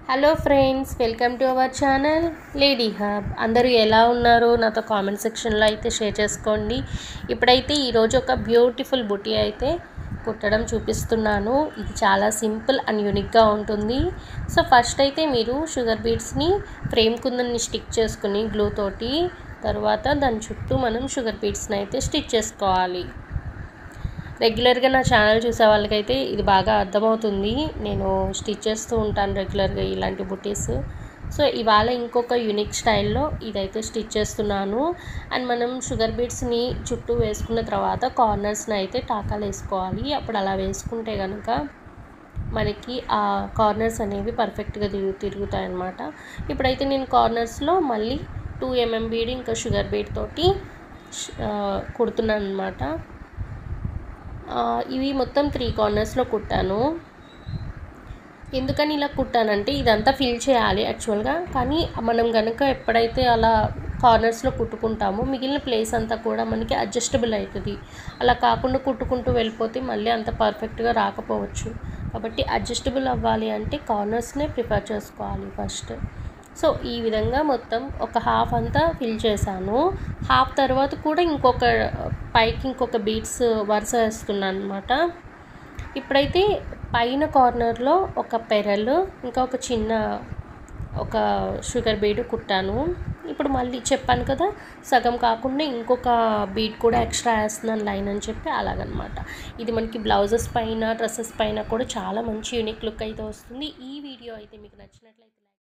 hello friends welcome to our channel lady hub అందరూ ఎలా ఉన్నారు నాతో కామెంట్ సెక్షన్లో అయితే షేర్ చేసుకోండి ఇప్పుడైతే ఈరోజు ఒక బ్యూటిఫుల్ బుటీ అయితే కుట్టడం చూపిస్తున్నాను ఇది చాలా సింపుల్ అండ్ యూనిక్గా ఉంటుంది సో ఫస్ట్ అయితే మీరు షుగర్ బీడ్స్ని ఫ్రేమ్ కుందని స్టిక్ చేసుకుని గ్లూ తోటి తర్వాత దాని చుట్టూ మనం షుగర్ బీడ్స్ని అయితే స్టిచ్ చేసుకోవాలి రెగ్యులర్గా నా ఛానల్ చూసే వాళ్ళకైతే ఇది బాగా అర్థమవుతుంది నేను స్టిచ్ చేస్తూ ఉంటాను రెగ్యులర్గా ఇలాంటి బుటీస్ సో ఇవాళ ఇంకొక యూనిక్ స్టైల్లో ఇదైతే స్టిచ్ చేస్తున్నాను అండ్ మనం షుగర్ బీడ్స్ని చుట్టూ వేసుకున్న తర్వాత కార్నర్స్ని అయితే టాకాలు వేసుకోవాలి అప్పుడు అలా వేసుకుంటే కనుక మనకి ఆ కార్నర్స్ అనేవి పర్ఫెక్ట్గా తిరుగు తిరుగుతాయి అన్నమాట ఇప్పుడైతే నేను కార్నర్స్లో మళ్ళీ టూ ఎంఎం బీడ్ ఇంకా షుగర్ బీడ్ తోటి కుడుతున్నాను అనమాట ఇవి మొత్తం త్రీ కార్నర్స్లో కుట్టాను ఎందుకని ఇలా కుట్టానంటే ఇదంతా ఫిల్ చేయాలి యాక్చువల్గా కానీ మనం కనుక ఎప్పుడైతే అలా కార్నర్స్లో కుట్టుకుంటామో మిగిలిన ప్లేస్ అంతా కూడా మనకి అడ్జస్టబుల్ అవుతుంది అలా కాకుండా కుట్టుకుంటూ వెళ్ళిపోతే మళ్ళీ అంత పర్ఫెక్ట్గా రాకపోవచ్చు కాబట్టి అడ్జస్టబుల్ అవ్వాలి అంటే కార్నర్స్నే ప్రిఫర్ చేసుకోవాలి ఫస్ట్ సో ఈ విధంగా మొత్తం ఒక హాఫ్ అంతా ఫిల్ చేశాను హాఫ్ తర్వాత కూడా ఇంకొక పైకి ఇంకొక బీట్స్ వరుస వేస్తున్నాను అనమాట ఇప్పుడైతే పైన కార్నర్లో ఒక పెరలు ఇంకా ఒక చిన్న ఒక షుగర్ బీడ్ కుట్టాను ఇప్పుడు మళ్ళీ చెప్పాను కదా సగం కాకుండా ఇంకొక బీట్ కూడా ఎక్స్ట్రా వేస్తున్నాను లైన్ అని చెప్పి అలాగనమాట ఇది మనకి బ్లౌజెస్ పైన డ్రెస్సెస్ పైన కూడా చాలా మంచి యూనిక్ లుక్ అయితే వస్తుంది ఈ వీడియో అయితే మీకు నచ్చినట్లయితే